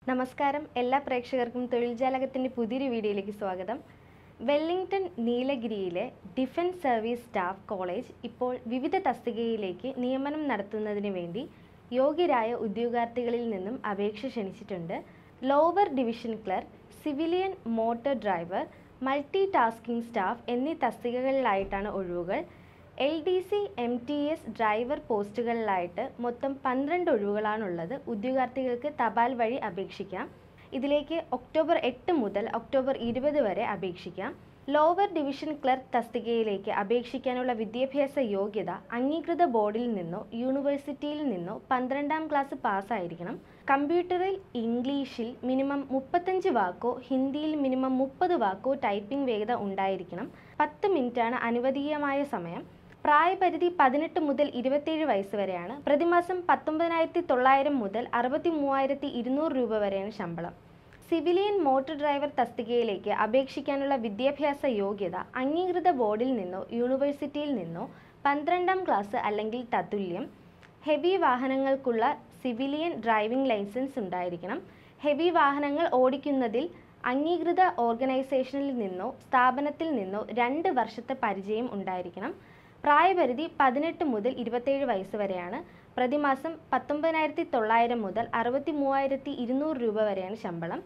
നമസ്കാരം എല്ലാ പ്രേക്ഷകർക്കും തൊഴിൽ ജാലകത്തിൻ്റെ പുതിയൊരു വീഡിയോയിലേക്ക് സ്വാഗതം വെല്ലിംഗ്ടൺ നീലഗിരിയിലെ ഡിഫൻസ് സർവീസ് സ്റ്റാഫ് കോളേജ് ഇപ്പോൾ വിവിധ തസ്തികയിലേക്ക് നിയമനം നടത്തുന്നതിന് വേണ്ടി യോഗ്യരായ ഉദ്യോഗാർത്ഥികളിൽ നിന്നും അപേക്ഷ ക്ഷണിച്ചിട്ടുണ്ട് lower division clerk civilian motor driver multi tasking staff എന്നീ തസ്തികകളിലായിട്ടാണ് ഒഴിവുകൾ L D C M T S driver പോസ്റ്റുകളിലായിട്ട് മൊത്തം പന്ത്രണ്ട് ഒഴിവുകളാണുള്ളത് ഉദ്യോഗാർത്ഥികൾക്ക് തപാൽ വഴി അപേക്ഷിക്കാം ഇതിലേക്ക് ഒക്ടോബർ എട്ട് മുതൽ ഒക്ടോബർ ഇരുപത് വരെ അപേക്ഷിക്കാം ലോവർ ഡിവിഷൻ ക്ലർക്ക് തസ്തികയിലേക്ക് അപേക്ഷിക്കാനുള്ള വിദ്യാഭ്യാസ യോഗ്യത അംഗീകൃത ബോർഡിൽ നിന്നോ യൂണിവേഴ്സിറ്റിയിൽ നിന്നോ പന്ത്രണ്ടാം ക്ലാസ് പാസ്സായിരിക്കണം കമ്പ്യൂട്ടറിൽ ഇംഗ്ലീഷിൽ മിനിമം മുപ്പത്തഞ്ച് വാക്കോ ഹിന്ദിയിൽ മിനിമം മുപ്പത് വാക്കോ ടൈപ്പിംഗ് വേഗത ഉണ്ടായിരിക്കണം പത്ത് മിനിറ്റാണ് അനുവദീയമായ സമയം പ്രായപരിധി പതിനെട്ട് മുതൽ ഇരുപത്തിയേഴ് വയസ്സ് വരെയാണ് പ്രതിമാസം പത്തൊമ്പതിനായിരത്തി തൊള്ളായിരം മുതൽ അറുപത്തി മൂവായിരത്തി ഇരുന്നൂറ് രൂപ വരെയാണ് ശമ്പളം സിവിലിയൻ മോട്ടോർ ഡ്രൈവർ തസ്തികയിലേക്ക് അപേക്ഷിക്കാനുള്ള വിദ്യാഭ്യാസ യോഗ്യത അംഗീകൃത ബോർഡിൽ നിന്നോ യൂണിവേഴ്സിറ്റിയിൽ നിന്നോ പന്ത്രണ്ടാം ക്ലാസ് അല്ലെങ്കിൽ തത്തുല്യം ഹെവി വാഹനങ്ങൾക്കുള്ള സിവിലിയൻ ഡ്രൈവിംഗ് ലൈസൻസ് ഉണ്ടായിരിക്കണം ഹെവി വാഹനങ്ങൾ ഓടിക്കുന്നതിൽ അംഗീകൃത ഓർഗനൈസേഷനിൽ നിന്നോ സ്ഥാപനത്തിൽ നിന്നോ രണ്ട് വർഷത്തെ പരിചയം ഉണ്ടായിരിക്കണം പ്രായപരിധി പതിനെട്ട് മുതൽ ഇരുപത്തേഴ് വയസ്സ് വരെയാണ് പ്രതിമാസം പത്തൊമ്പതിനായിരത്തി തൊള്ളായിരം മുതൽ അറുപത്തി മൂവായിരത്തി ഇരുന്നൂറ് രൂപ വരെയാണ് ശമ്പളം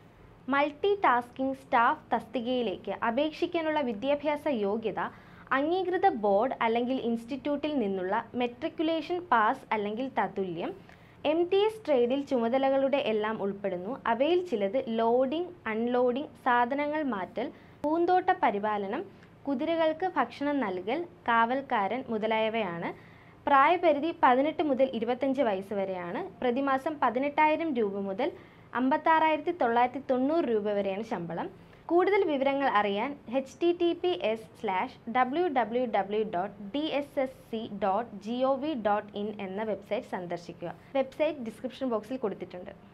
മൾട്ടി ടാസ്കിംഗ് സ്റ്റാഫ് തസ്തികയിലേക്ക് അപേക്ഷിക്കാനുള്ള വിദ്യാഭ്യാസ യോഗ്യത അംഗീകൃത ബോർഡ് അല്ലെങ്കിൽ ഇൻസ്റ്റിറ്റ്യൂട്ടിൽ നിന്നുള്ള മെട്രിക്കുലേഷൻ പാസ് അല്ലെങ്കിൽ തത്തുല്യം എം ടി എസ് ട്രേഡിൽ ചുമതലകളുടെ എല്ലാം ഉൾപ്പെടുന്നു അവയിൽ ചിലത് ലോഡിംഗ് അൺലോഡിംഗ് സാധനങ്ങൾ മാറ്റൽ പൂന്തോട്ട പരിപാലനം കുതിരകൾക്ക് ഭക്ഷണം നൽകൽ കാവൽക്കാരൻ മുതലായവയാണ് പ്രായപരിധി പതിനെട്ട് മുതൽ ഇരുപത്തഞ്ച് വയസ്സ് വരെയാണ് പ്രതിമാസം പതിനെട്ടായിരം രൂപ മുതൽ അമ്പത്താറായിരത്തി തൊള്ളായിരത്തി തൊണ്ണൂറ് രൂപ വരെയാണ് ശമ്പളം കൂടുതൽ വിവരങ്ങൾ അറിയാൻ H T T P S slash W W W dot D S S C dot G O V dot in എന്ന വെബ്സൈറ്റ് സന്ദർശിക്കുക വെബ്സൈറ്റ് ഡിസ്ക്രിപ്ഷൻ ബോക്സിൽ കൊടുത്തിട്ടുണ്ട്